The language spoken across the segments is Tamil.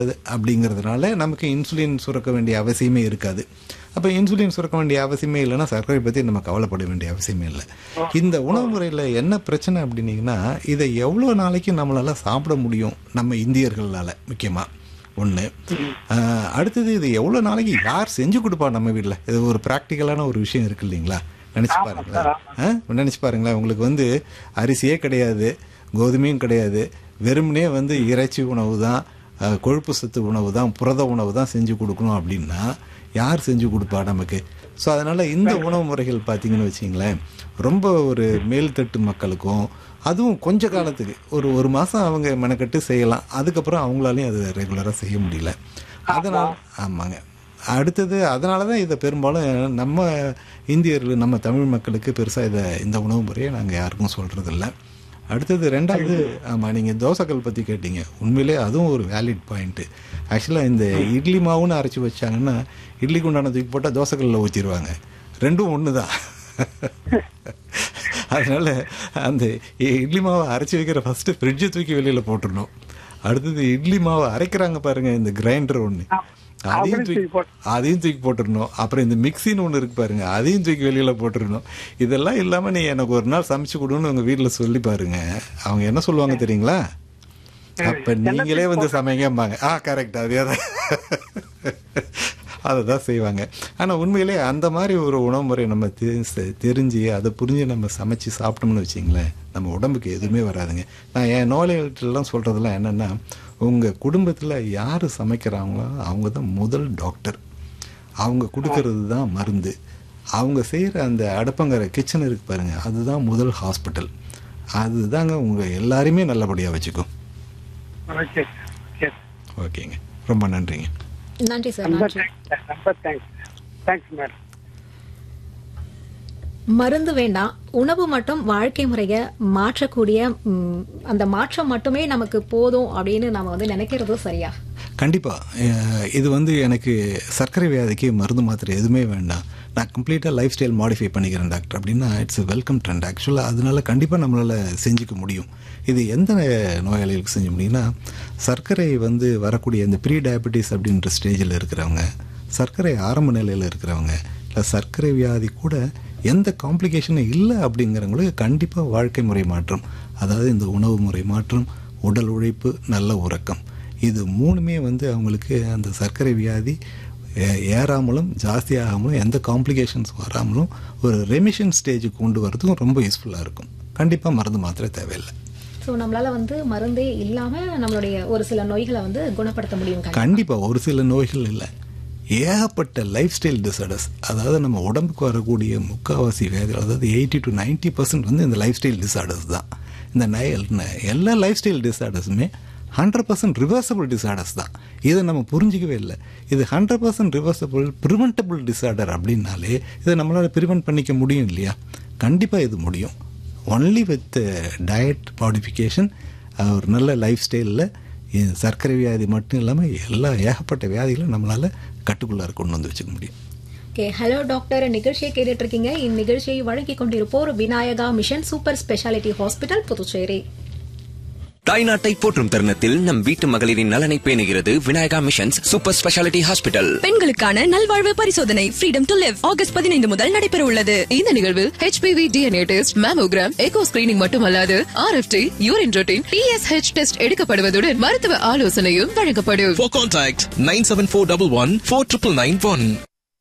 அப்படிங்கிறதுனால நமக்கு இன்சுலின் சுரக்க வேண்டிய அவசியமே இருக்காது அப்போ இன்சுலின் சுரக்க வேண்டிய அவசியமே இல்லைன்னா சர்க்கரை பற்றி நம்ம கவலைப்பட வேண்டிய அவசியமே இல்லை இந்த உணவு முறையில் என்ன பிரச்சனை அப்படின்னீங்கன்னா இதை எவ்வளோ நாளைக்கு நம்மளால சாப்பிட முடியும் நம்ம இந்தியர்களால் முக்கியமாக ஒன்று அடுத்தது இது எவ்வளோ நாளைக்கு யார் செஞ்சு கொடுப்பா நம்ம வீட்டில் இது ஒரு ப்ராக்டிக்கலான ஒரு விஷயம் இருக்கு இல்லைங்களா நினச்சி பாருங்களேன் ஆ நினச்சி பாருங்களேன் உங்களுக்கு வந்து அரிசியே கிடையாது கோதுமையும் கிடையாது வெறுமனே வந்து இறைச்சி உணவு தான் அஹ், கொழுப்பு சத்து உணவு தான் புரத உணவு தான் செஞ்சு கொடுக்கணும் அப்படின்னா யார் செஞ்சு கொடுப்பா நமக்கு ஸோ அதனால் இந்த உணவு முறைகள் பார்த்தீங்கன்னு வச்சிங்களேன் ரொம்ப ஒரு மேல்தட்டு மக்களுக்கும் அதுவும் கொஞ்ச காலத்துக்கு ஒரு ஒரு மாதம் அவங்க மெனக்கட்டு செய்யலாம் அதுக்கப்புறம் அவங்களாலையும் அது ரெகுலராக செய்ய முடியல அதனால் ஆமாங்க அடுத்தது அதனால தான் இதை பெரும்பாலும் நம்ம இந்தியர்கள் நம்ம தமிழ் மக்களுக்கு பெருசாக இதை இந்த உணவு முறையை நாங்கள் யாருக்கும் சொல்கிறதில்ல அடுத்தது ரெண்டாவது ஆமாம் நீங்கள் தோசைக்கல் பற்றி கேட்டீங்க உண்மையிலே அதுவும் ஒரு வேலிட் பாயிண்ட்டு ஆக்சுவலாக இந்த இட்லி மாவுன்னு அரைச்சி வச்சாங்கன்னா இட்லிக்கு உண்டான தூக்கி போட்டால் தோசைக்கல்லில் ஊற்றிடுவாங்க ரெண்டும் ஒன்று தான் அதனால அந்த இட்லி மாவை அரைச்சி வைக்கிற ஃபர்ஸ்ட் ஃப்ரிட்ஜை தூக்கி வெளியில் போட்டுடணும் அடுத்தது இட்லி மாவை அரைக்கிறாங்க பாருங்க இந்த கிரைண்டர் ஒன்று அதையும் தூக்கி அதையும் தூக்கி போட்டுடணும் அப்புறம் இந்த மிக்சின்னு ஒன்று இருக்கு பாருங்க அதையும் தூக்கி வெளியில் போட்டுடணும் இதெல்லாம் இல்லாமல் நீ எனக்கு ஒரு நாள் சமைச்சு கொடுன்னு உங்கள் வீட்டில் சொல்லி பாருங்க அவங்க என்ன சொல்லுவாங்க தெரியுங்களா அப்ப நீங்களே வந்து சமைங்கம்பாங்க ஆ கரெக்ட் அதே தான் அதை தான் செய்வாங்க ஆனால் உண்மையிலே அந்த மாதிரி ஒரு உணவு முறை நம்ம தெ- தெரிஞ்சு அதை புரிஞ்சு நம்ம சமைச்சு சாப்பிட்டோம்னு வச்சிங்களேன் நம்ம உடம்புக்கு எதுவுமே வராதுங்க நான் என் நோயாளிகள்ட்டெல்லாம் சொல்கிறதெல்லாம் என்னென்னா உங்கள் குடும்பத்தில் யார் சமைக்கிறாங்களோ அவங்க தான் முதல் டாக்டர் அவங்க கொடுக்கறது தான் மருந்து அவங்க செய்கிற அந்த அடுப்பங்கிற கிச்சன் இருக்கு பாருங்க அதுதான் முதல் ஹாஸ்பிட்டல் அதுதாங்க உங்கள் எல்லாரையுமே நல்லபடியாக வச்சுக்கும் ஓகே ஓகே ஓகேங்க ரொம்ப நன்றிங்க நன்றி சார் ரொம்ப நன்றி தேங்க்ஸ் ரொம்ப தேங்க்ஸ் தேங்க்ஸ் மேடம் மருந்து வேண்டாம் உணவு மட்டும் வாழ்க்கை முறைய மாற்றக்கூடிய ம், அந்த மாற்றம் மட்டுமே நமக்கு போதும் அப்படின்னு நம்ம வந்து நினைக்கிறது சரியா கண்டிப்பாக இது வந்து எனக்கு சர்க்கரை வியாதிக்கு மருந்து மாத்திரை எதுவுமே வேண்டாம் நான் கம்ப்ளீட்டாக லைஃப் ஸ்டைல் மாடிஃபை பண்ணிக்கிறேன் டாக்டர் அப்படின்னா இட்ஸ் வெல்கம் ட்ரெண்ட் ஆக்சுவலாக அதனால கண்டிப்பாக நம்மளால் செஞ்சுக்க முடியும் இது எந்த நோயாளிகளுக்கு செஞ்ச முடியும்னா சர்க்கரை வந்து வரக்கூடிய இந்த ப்ரீ டயபெட்டிஸ் அப்படின்ற ஸ்டேஜில் இருக்கிறவங்க சர்க்கரை ஆரம்ப நிலையில் இருக்கிறவங்க இல்லை சர்க்கரை வியாதி கூட எந்த காம்ப்ளிகேஷனும் இல்லை அப்படிங்கிறவங்களுக்கு கண்டிப்பாக வாழ்க்கை முறை மாற்றம் அதாவது இந்த உணவு முறை மாற்றம் உடல் உழைப்பு நல்ல உறக்கம் இது மூணுமே வந்து அவங்களுக்கு அந்த சர்க்கரை வியாதி ஏ- ஏறாமலும் ஜாஸ்தியாகாமலும் எந்த காம்ப்ளிகேஷன்ஸ் வராமலும் ஒரு ரெமிஷன் ஸ்டேஜுக்கு கொண்டு வரதுக்கும் ரொம்ப யூஸ்ஃபுல்லாக இருக்கும் கண்டிப்பாக மருந்து மாத்திரை தேவையில்லை ஸோ நம்மளால வந்து மருந்தே இல்லாம நம்மளுடைய ஒரு சில நோய்களை வந்து குணப்படுத்த முடியும் கண்டிப்பா. கண்டிப்பாக ஒரு சில நோய்கள் இல்லை ஏகப்பட்ட லைஃப் ஸ்டைல் டிசார்டர்ஸ் அதாவது நம்ம உடம்புக்கு வரக்கூடிய முக்கால்வாசி வியாதிகள் அதாவது எயிட்டி டு 90% பர்சன்ட் வந்து இந்த லைஃப் ஸ்டைல் டிசார்டர்ஸ் தான் இந்த நை- எல்லா லைஃப் ஸ்டைல் டிசார்டர்ஸுமே ஹண்ட்ரட் பர்சன்ட் ரிவர்சபிள் டிசார்டர்ஸ் தான் இதை நம்ம புரிஞ்சிக்கவே இல்லை இது hundred percent reversible preventable disorder அப்படின்னாலே இதை நம்மளால் ப்ரிவென்ட் பண்ணிக்க முடியும் இல்லையா கண்டிப்பாக இது முடியும் ஒன்லி வித் டயட் மாடிஃபிகேஷன் ஒரு நல்ல லைஃப் ஸ்டைலில் சர்க்கரை வியாதி மட்டும் இல்லாமல் எல்லா ஏகப்பட்ட வியாதிகளும் நம்மளால் கட்டுக்குள்ளார கொண்டு வந்து வச்சுக்க முடியும் ஓகே ஹலோ டாக்டர் நிகழ்ச்சியை கேட்டுட்டு இருக்கீங்க இந்நிகழ்ச்சியை வழங்கி கொண்டிருப்போர் Vinayaka mission super speciality hospital Puducherry தாய்நாட்டை போற்றும் தருணத்தில் நம் வீட்டு மகளிரின் நலனை பேணுகிறது Vinayaka missions super speciality hospital பெண்களுக்கான நல்வாழ்வு பரிசோதனை ஃப்ரீடம் டு லிவ் ஆகஸ்ட் பதினைந்து முதல் நடைபெற உள்ளது இந்த நிகழ்வில் HPV DNA test mammogram echo screening மட்டுமல்லாது RFT urine routine TSH test எடுக்கப்படுவதுடன் மருத்துவ ஆலோசனையும் வழங்கப்படும் For contact 97411 4991.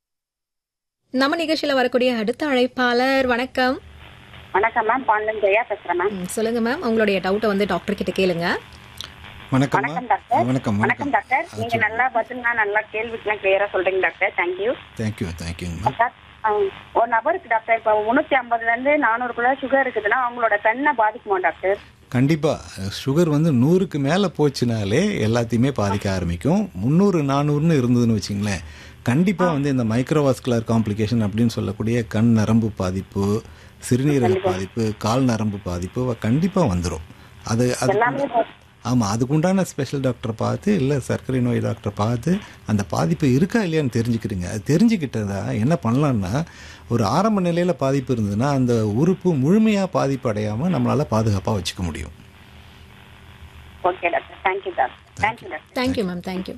நம்ம நிகழ்ச்சியில வரக்கூடிய அடுத்த அழைப்பாளர் வணக்கம் வணக்கம் மேம் பாண்டன் ஜெயா பேசுறேன் மேம் ம், சொல்லுங்க மேம் உங்களுடைய டவுட்டை வந்து டாக்டர் கிட்ட கேளுங்க வணக்கம் வணக்கம் டாக்டர் வணக்கம் வணக்கம் டாக்டர் நீங்க நல்லா பதில்னா நல்லா கேள்விக்கெல்லாம் கிளியரா சொல்றீங்க டாக்டர் தேங்க்யூ தேங்க்யூ தேங்க்யூங்க டாக்டர் ஆ, ஒரு நபருக்கு டாக்டர் இப்போ முன்னூத்தி ஐம்பதுல இருந்து நானூறுக்குள்ள சுகர் இருக்குதுன்னா அவங்களோட கண்ணை பாதிக்குமா டாக்டர் கண்டிப்பாக சுகர் வந்து நூறுக்கு மேலே போச்சுனாலே எல்லாத்தையுமே பாதிக்க ஆரம்பிக்கும் முந்நூறு நானூறுன்னு இருந்ததுன்னு வச்சிங்களேன் கண்டிப்பாக வந்து இந்த மைக்ரோவாஸ்குலர் காம்ப்ளிகேஷன் அப்படின்னு சொல்லக்கூடிய கண் நரம்பு பாதிப்பு சிறுநீரக பாதிப்பு கால் நரம்பு பாதிப்பு கண்டிப்பாக வந்துடும் அது அது ஆமாம் அதுக்குண்டான ஸ்பெஷல் டாக்டரை பார்த்து இல்லை சர்க்கரை நோய் டாக்டரை பார்த்து அந்த பாதிப்பு இருக்கா இல்லையான்னு தெரிஞ்சுக்கிறீங்க அது தெரிஞ்சுக்கிட்டதா என்ன பண்ணலான்னா ஒரு ஆரம்ப நிலையில் பாதிப்பு இருந்ததுன்னா அந்த உறுப்பு முழுமையாக பாதிப்பு அடையாமல் நம்மளால் பாதுகாப்பாக வச்சுக்க முடியும் okay doctor thank you doctor thank you doctor thank you ma'am thank you